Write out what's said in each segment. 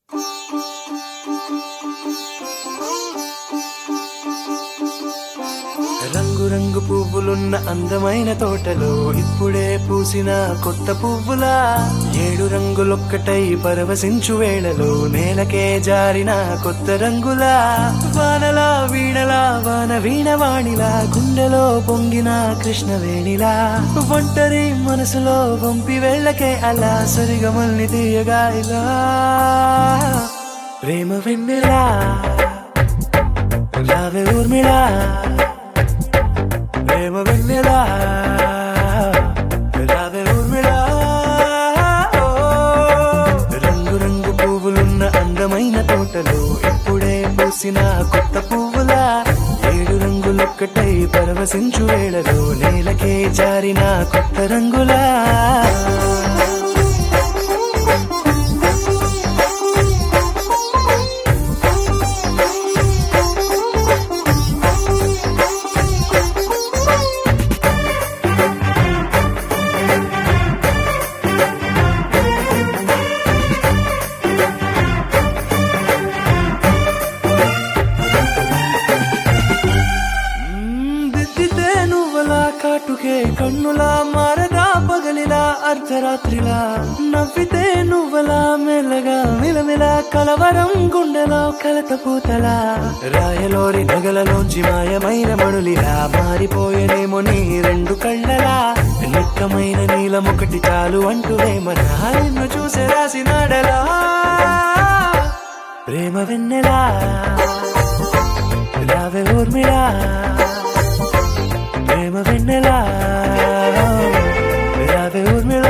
రంగు పువ్వులున్న అందమైన తోటలో ఇప్పుడే పూసిన కొత్త పువ్వులా ఏడు రంగులొక్కటై పరవశించు వేళలో నేలకే జారిన కొత్త రంగులా వానలా వీణలా వాన వీణవాణిలా గుండెలో పొంగిన కృష్ణవేణిలా ఒంటరి మనసులో పంపి వెళ్ళకే అలా సరిగమల్ని తీయగా ఇలా ప్రేమ వెన్నెలా రావే ఊర్మిళా ప్రేమ వెన్నెలా రావే ఊర్మిళా రంగు రంగు పువ్వులున్న అందమైన తోటలో ఇప్పుడే పూసిన కొత్త పువ్వులా ఏడు రంగులొక్కటై పరవశించు వేళలో నేలకే జారిన కొత్త రంగులా మ్మ్, దిద్దితే నువ్వలా కాటుకే కన్నులా మారదా పగలిలా అర్ధరాత్రిలా నవ్వితే నువ్వలా మెల్లగా మిలమిలా కలవరం గుండెలో కలత పూతలా రాయలోరి నగలలోంచి మాయమైన మణులిలా మారిపోయేనేమో నీ రెండు కళ్ళలా నిక్కమైన నీలం ఒకటి చాలు అంటూ వేమన నిన్ను చూసే రాసినాడలా ప్రేమ వెన్నెలా రావే ఊర్మిళా ప్రేమ వెన్నెలా రావే ఊర్మిళా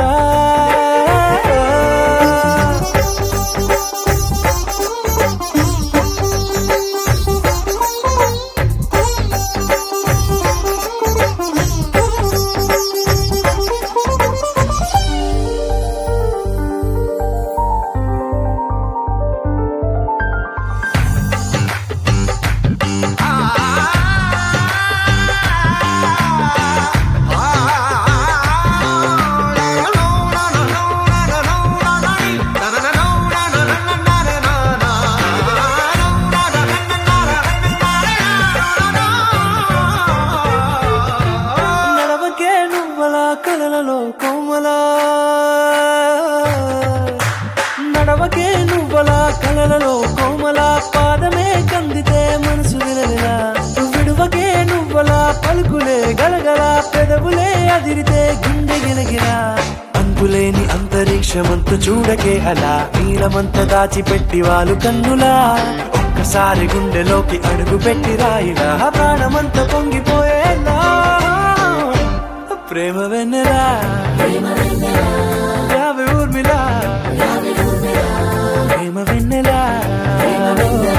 నడవకే నువ్వలా కలలలో కోమలా నడవకే నువ్వలా కలలలో కోమలా పాదమే కందితే మనసు విలవిలా విడువకే నువ్వలా పలుకులే గలగల పెదవులే అదిరితే గుండె గిలగిలా అంతులేని అంతరిక్షమంత చూడకే అలా నీలమంత దాచిపెట్టి వాళ్ళు కన్నులా ఒక్కసారి గుండెలోకి అడుగు పెట్టి రాయిలా ప్రాణమంత పొంగిపోయేలా ప్రేమ వెన్నెలా రావే ఊర్మిళా ప్రేమ వెన్నెలా